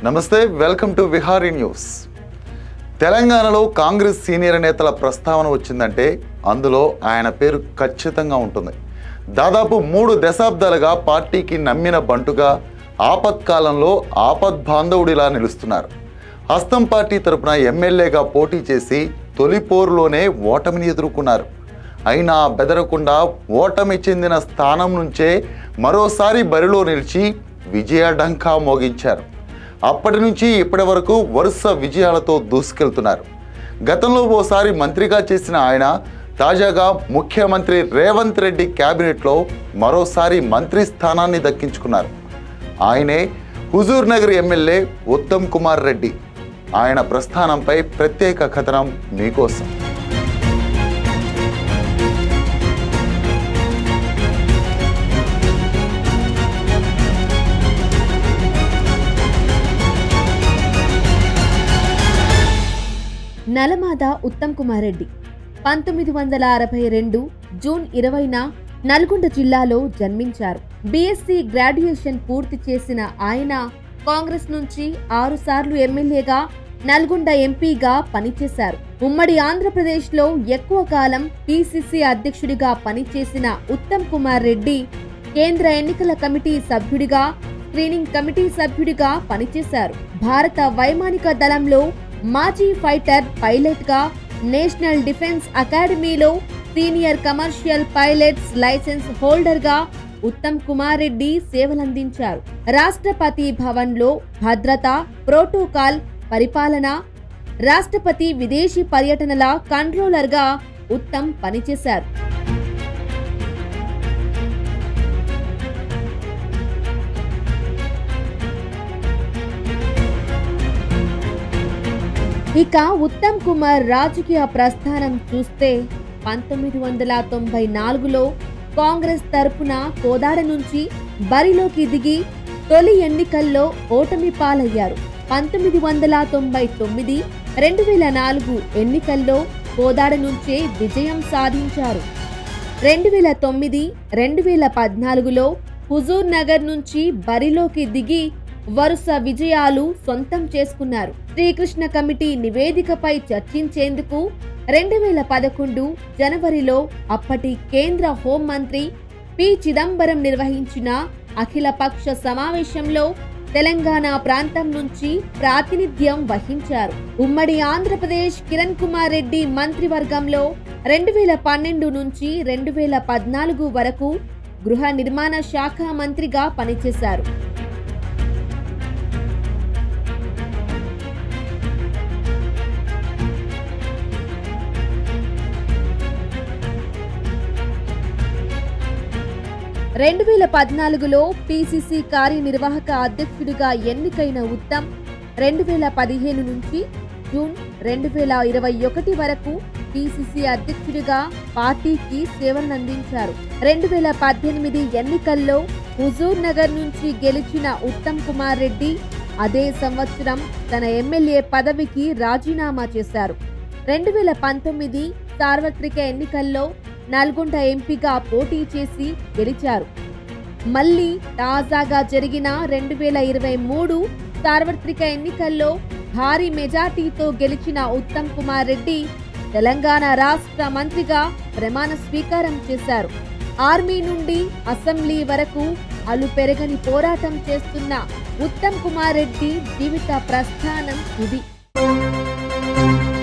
నమస్తే welcome to Vihari news తెలంగాణలో Congress senior నేతల ప్రస్తావన వచ్చిందంటే అందులో ఆయన పేరు ఖచ్చితంగా ఉంటుంది దాదాపు మూడు దశాబ్దాలుగా పార్టీకి నమ్మిన బంటుగా ఆపత్కాలంలో ఆపద్బాంధవుడిలా నిలుస్తున్నారు హస్తం పార్టీ తరపున ఎమ్మెల్యేగా పోటీ చేసి తొలి పోరులోనే ఓటమిని ఎదుర్కొన్నారు అయినా బెదరకుండా ఓటమి చెందిన స్థానం నుంచే మరోసారి బరిలో నిలిచి విజయ డంకా మోగించారు అప్పటి నుంచి ఇప్పటి వరకు వరుస విజయాలతో దూసుకెళ్తున్నారు గతంలో ఓసారి మంత్రిగా చేసిన ఆయన తాజాగా ముఖ్యమంత్రి రేవంత్ రెడ్డి క్యాబినెట్లో మరోసారి మంత్రి స్థానాన్ని దక్కించుకున్నారు ఆయనే హుజూర్ నగర్ ఎమ్మెల్యే ఉత్తమ్ కుమార్ రెడ్డి ఆయన ప్రస్థానంపై ప్రత్యేక కథనం మీకోసం నలమాద ఉత్తమ్ కుమార్ రెడ్డి పంతొమ్మిది వందల అరవై రెండు జూన్ ఇరవైన నల్గొండ జిల్లాలో జన్మించారు బీఎస్సీ గ్రాడ్యుయేషన్ పూర్తి చేసిన ఆయన కాంగ్రెస్ నుంచి ఆరుసార్లు ఎమ్మెల్యేగా నల్గొండ ఎంపీగా పనిచేశారు ఉమ్మడి ఆంధ్రప్రదేశ్లో ఎక్కువ కాలం పిసిసి అధ్యక్షుడిగా పనిచేసిన ఉత్తమ్ కుమార్ రెడ్డి కేంద్ర ఎన్నికల కమిటీ సభ్యుడిగా స్క్రీనింగ్ కమిటీ సభ్యుడిగా పనిచేశారు భారత వైమానిక దళంలో మాజీ ఫైటర్ పైలట్ గా నేషనల్ డిఫెన్స్ అకాడమీలో senior commercial pilots licence holder గా ఉత్తమ్ కుమార్ రెడ్డి సేవలందించారు రాష్ట్రపతి భవన్లో భద్రత ప్రోటోకాల్ పరిపాలన రాష్ట్రపతి విదేశీ పర్యటనల కంట్రోలర్ గా ఉత్తమ్ పనిచేశారు ఇక ఉత్తమ్ కుమార్ రాజకీయ ప్రస్థానం చూస్తే పంతొమ్మిది వందల తొంభై నాలుగులో కాంగ్రెస్ తరపున కోదాడ నుంచి బరిలోకి దిగి తొలి ఎన్నికల్లో ఓటమి పాలయ్యారు పంతొమ్మిది వందల తొంభై తొమ్మిది రెండు వేల నాలుగు ఎన్నికల్లో కోదాడ నుంచే విజయం సాధించారు రెండు వేల తొమ్మిది రెండు వేల పద్నాలుగులో హుజూర్ నగర్ నుంచి బరిలోకి దిగి వరుస విజయాలు సొంతం చేసుకున్నారు శ్రీకృష్ణ కమిటీ నివేదికపై చర్చించేందుకు రెండు వేల పదకొండు జనవరిలో అప్పటి కేంద్ర హోంమంత్రి పి చిదంబరం నిర్వహించిన అఖిలపక్ష సమావేశంలో తెలంగాణ ప్రాంతం నుంచి ప్రాతినిధ్యం వహించారు ఉమ్మడి ఆంధ్రప్రదేశ్ కిరణ్ కుమార్ రెడ్డి మంత్రివర్గంలో రెండు వేల పన్నెండు నుంచి రెండు వేల పద్నాలుగు వరకు గృహ నిర్మాణ శాఖ మంత్రిగా పనిచేశారు రెండు వేల పద్నాలుగులో పిసిసి కార్యనిర్వాహక అధ్యక్షుడిగా ఎన్నికైన ఉత్తమ్ రెండు వేల పదిహేను నుంచి జూన్ రెండు వేల ఇరవై ఒకటి వరకు పిసిసి అధ్యక్షుడిగా పార్టీకి సేవలందించారు రెండు వేల పద్దెనిమిది ఎన్నికల్లో హుజూర్ నగర్ నుంచి గెలిచిన ఉత్తమ్ కుమార్ రెడ్డి అదే సంవత్సరం తన ఎమ్మెల్యే పదవికి రాజీనామా చేశారు రెండు వేల పంతొమ్మిది సార్వత్రిక ఎన్నికల్లో నల్గొండ ఎంపీగా పోటీ చేసి గెలిచారు మళ్ళీ తాజాగా జరిగిన రెండు వేల ఇరవై మూడు సార్వత్రిక ఎన్నికల్లో భారీ మెజార్టీతో గెలిచిన ఉత్తమ్ కుమార్ రెడ్డి తెలంగాణ రాష్ట్ర మంత్రిగా ప్రమాణ స్వీకారం చేశారు ఆర్మీ నుండి అసెంబ్లీ వరకు అలు పెరగని పోరాటం చేస్తున్న ఉత్తమ్ కుమార్ రెడ్డి జీవిత ప్రస్థానం ఇది